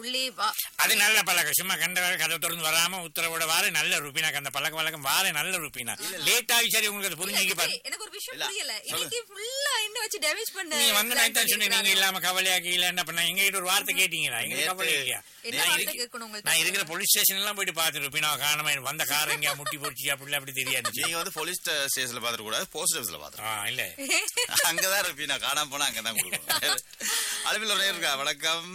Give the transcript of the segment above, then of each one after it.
உள்ளே வா அது நல்ல பழக்கம் சும்மா கண்ட வேலை கதை திறந்து வராம உத்தரவோட வார நல்ல ருப்பினாக்கு அந்த பழக்க வழக்கம் வார நல்ல ருப்பினா லேட் ஆகி சரி உங்களுக்கு அது புரிஞ்சுக்க பாரு சரி, எனக்கு ஒரு விஷயம் இல்ல, புரியல சொல்லுங்க. இன்னைக்கு ஃபுல்லா என்ன வச்சு டேமேஜ் பண்ண நீங்க வந்து plan நான் தான் சொன்னேன் நீங்க பண்ணிருக்காங்க. இல்லாம கவலையாக்கி இல்ல என்ன பண்ண எங்க கிட்ட ஒரு வார்த்தை கேட்டீங்களா எங்க நேத்து- கவலை இல்லையா என்ன நான் வார்த்தை இருக்கு- கேட்கணும் உங்களுக்கு? நான் இருக்கிற போலீஸ் ஸ்டேஷன் எல்லாம் போயிட்டு பாத்துட்டு ருப்பினா காரணமா வந்த கார் எங்கேயா முட்டி போச்சு அப்படி அப்படி தெரியாது நீங்க வந்து போலீஸ் ஸ்டேஷன்ல பாத்துட்டு கூடாது போஸ்ட் ஆபீஸ்ல பாத்துட்டு ஆ இல்ல அங்கதான் இருப்பீங்க நான் காணாம போனா அங்கதான் கொடுக்கணும் அளவில் ஒரு நேரம் இருக்கா வணக்கம்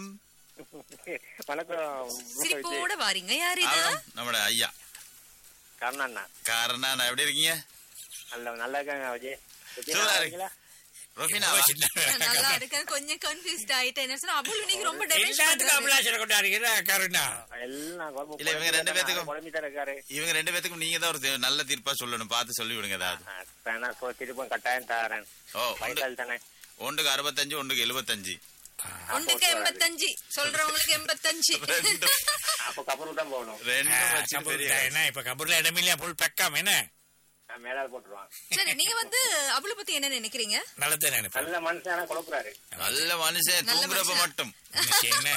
வணக்கம் சிரிப்போட வாரீங்க யார் இது அவன் நம்மட ஐயா கருணாண்ணா காரணம் நான் எப்படி இருக்கீங்க நல்ல நல்லா இருக்காங்க விஜய் எப்படி சூப்பரா நல்லா இருக்கு. இருக்கீங்களா ரொஃபினா நான் நல்லா இருக்கேன் கொஞ்சம் கன்ஃபியூஸ்ட் ஆயிட்டேன் என்ன சொன்னா அபுல் இன்னைக்கு ரொம்ப டேமேஜ் எல்லாத்துக்கும் பண்றாரு அபிலாஷனை கொண்டாடுகிற கருணா எல்லாம் குழம்பு இல்ல, இவங்க ரெண்டு பேத்துக்கும்- குழம்பி தான் இருக்காரு இவங்க ரெண்டு பேத்துக்கும் நீங்க தான் ஒரு தீ- நல்ல தீர்ப்பா சொல்லணும் பார்த்து சொல்லி விடுங்க ஏதாவது ஆ, வேணா போ திருப்பம் கட்டாயம் தாரேன் ஓ ஒன்று வயசால் தானே ஒன்றுக்கு அறுபத்தஞ்சு ஒன்றுக்கு எழுபத்தஞ்சு ஒன்றுக்கு எண்பத்தஞ்சு சொல்றவங்களுக்கு எண்பத்தஞ்சு அப்ப கப்பல் தான் போகணும் ரெண்டும் வச்சு கபூர் பெரிய என்ன இப்ப கபூர்ல இடமில்லையா புல் பெக்காம என்ன நான் மேலால போட்டுருவான் சரி நீங்க வந்து அபுல பத்தி என்ன நினைக்கிறீங்க நல்லதான் நினைப்பேன் நல்ல மனுஷனா குழப்புறாரு நல்ல மனுஷன் நல்ல தூங்குறப்ப மனுஷன். மட்டும் என்ன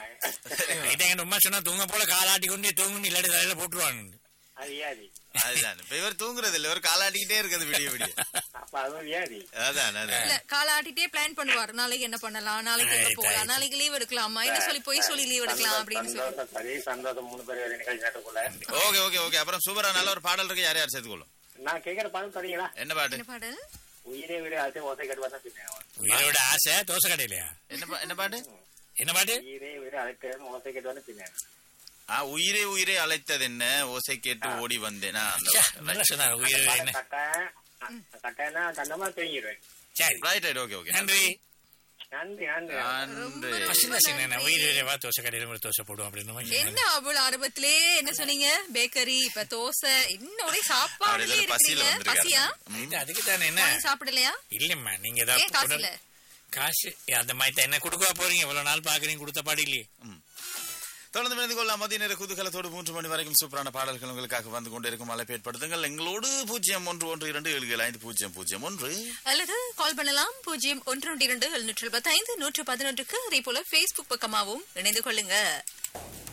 இதை எங்க உமா சொன்னா தூங்க போல காலாட்டி கொண்டே தூங்கு இல்லாட்டி தலையில போட்டுருவாங்க அது வியாதி அதுதான் இப்ப இவர் தூங்குறது இல்ல இவர் காலாட்டிக்கிட்டே இருக்குது விடிய விடிய அப்ப அதுவும் வியாதி அதான் அதான் இல்ல காலாட்டிட்டே பிளான் பண்ணுவார் நாளைக்கு என்ன பண்ணலாம் நாளைக்கு எங்க Right, போகலாம் right. நாளைக்கு லீவ் எடுக்கலாமா என்ன சொல்லி போய் சொல்லி லீவ் எடுக்கலாம் அப்படின்னு சொல்லி சந்தோஷம் சரி சந்தோஷம் மூணு பேர் வரை நிகழ்ச்சி நடக்குள்ள ஓகே ஓகே ஓகே அப்புறம் சூப்பரா நல்ல ஒரு பாடல் இருக்கு யார் யார் சேர்த்துக்கொள்ளும் நான் கேட்கற பாடம் தெரியுங்களா என்ன பாட்டு என்ன பாடல் உயிரே வீடு ஆச்சு ஓசை கட்டு பார்த்தா பின்னேன் உயிரோட ஆசை தோசை கடையிலையா என்ன பா- என்ன பாட்டு என்ன பாட்டு உயிரே வீடு அழைத்து ஓசை கட்டு வந்து பின்னேன் ஆ உயிரே உயிரே அழைத்தது என்ன ஓசை கேட்டு ஓடி வந்தேனா அந்த ச்சே, நல்லா சொன்னாரு உயிரோட என்ன கட்டாயம் கட்டாயம்னா தந்தமா தூங்கிடுவேன் சரி ரைட் ரைட் ஓகே ஓகே நன்றி நன்றி நன்றி நன்றி பசிதா சின்ன உயிரோட வா தோசை கடையில ஒரு தோசை போடுவோம் அப்படின்னு என்ன அபுல் ஆரம்பத்திலே என்ன சொன்னீங்க பேக்கரி இப்ப தோசை இன்னும் ஒரே அப்படி சாப்பாடுலயே ஏதாவது பசியில இருக்கிறீங்க பசியா வந்திருக்காரு அதுக்கு தானே என்ன நீங்க சாப்பிடலையா இல்லம்மா நீங்க ஏன் காசு ஏதாவது இல்ல காசு அந்த மாதிரி தான் என்ன கொடுக்கவா போறீங்க இவ்வளவு நாள் பாக்குறீங்க கொடுத்த பாடு இல்லையே தொடர்ந்து மனித கொள்ளலாம் மதிய நேர குதூகலத்தோடு மூன்று மணி வரைக்கும் சூப்பரான பாடல்கள் உங்களுக்காக வந்து கொண்டிருக்கும் அழைப்பு ஏற்படுத்துங்கள் எங்களோடு பூஜ்ஜியம் ஒன்று ஒன்று இரண்டு ஏழு ஏழு ஐந்து பூஜ்ஜியம் பூஜ்ஜியம் ஒன்று அல்லது கால் பண்ணலாம் பூஜ்ஜியம் ஒன்று ஒன்று இரண்டு எழுநூற்று பத்தைந்து நூற்று பதினொன்றுக்கு அதே போல பேஸ்புக் பக்கமாகவும் இணைந்து கொள்ளுங்க